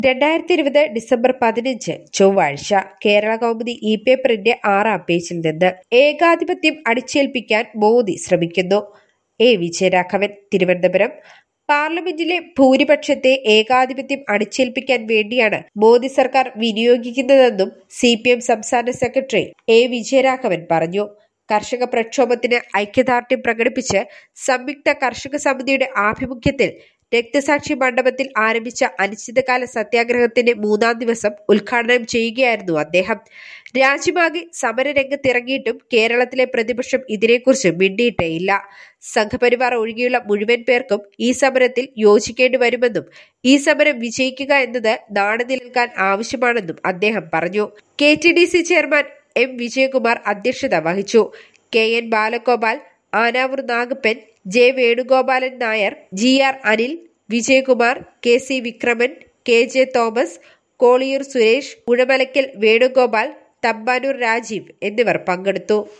രണ്ടായിരത്തി ഇരുപത് ഡിസംബർ പതിനഞ്ച് ചൊവ്വാഴ്ച കേരള കൗമുദി ഇ പേപ്പറിന്റെ ആറാം പേജിൽ നിന്ന് ഏകാധിപത്യം അടിച്ചേൽപ്പിക്കാൻ മോദി ശ്രമിക്കുന്നു എ വിജയരാഘവൻ തിരുവനന്തപുരം പാർലമെന്റിലെ ഭൂരിപക്ഷത്തെ ഏകാധിപത്യം അടിച്ചേൽപ്പിക്കാൻ വേണ്ടിയാണ് മോദി സർക്കാർ വിനിയോഗിക്കുന്നതെന്നും സി പി എം സംസ്ഥാന സെക്രട്ടറി എ വിജയരാഘവൻ പറഞ്ഞു കർഷക പ്രക്ഷോഭത്തിന് ഐക്യദാർഢ്യം പ്രകടിപ്പിച്ച് സംയുക്ത കർഷക സമിതിയുടെ ആഭിമുഖ്യത്തിൽ രക്തസാക്ഷി മണ്ഡപത്തിൽ ആരംഭിച്ച അനിശ്ചിതകാല സത്യാഗ്രഹത്തിന്റെ മൂന്നാം ദിവസം ഉദ്ഘാടനം ചെയ്യുകയായിരുന്നു അദ്ദേഹം രാജ്യമാകെ സമരരംഗത്തിറങ്ങിയിട്ടും കേരളത്തിലെ പ്രതിപക്ഷം ഇതിനെക്കുറിച്ച് മിണ്ടിയിട്ടേയില്ല സംഘപരിവാർ ഒഴികെയുള്ള മുഴുവൻ പേർക്കും ഈ സമരത്തിൽ യോജിക്കേണ്ടി വരുമെന്നും ഈ സമരം വിജയിക്കുക എന്നത് നാട് നിലനിൽക്കാൻ ആവശ്യമാണെന്നും അദ്ദേഹം പറഞ്ഞു K T D C chairman M Vijayakumar അധ്യക്ഷത വഹിച്ചു K N Balagopal Anavoor Nagappan J Venugopalan Nair G R Anil Vijayakumar K C Vikraman K J Thomas Koliyoor Suresh Uzhamalakkal Venugopal Thampanoor Rajeev എന്നിവർ പങ്കെടുത്തു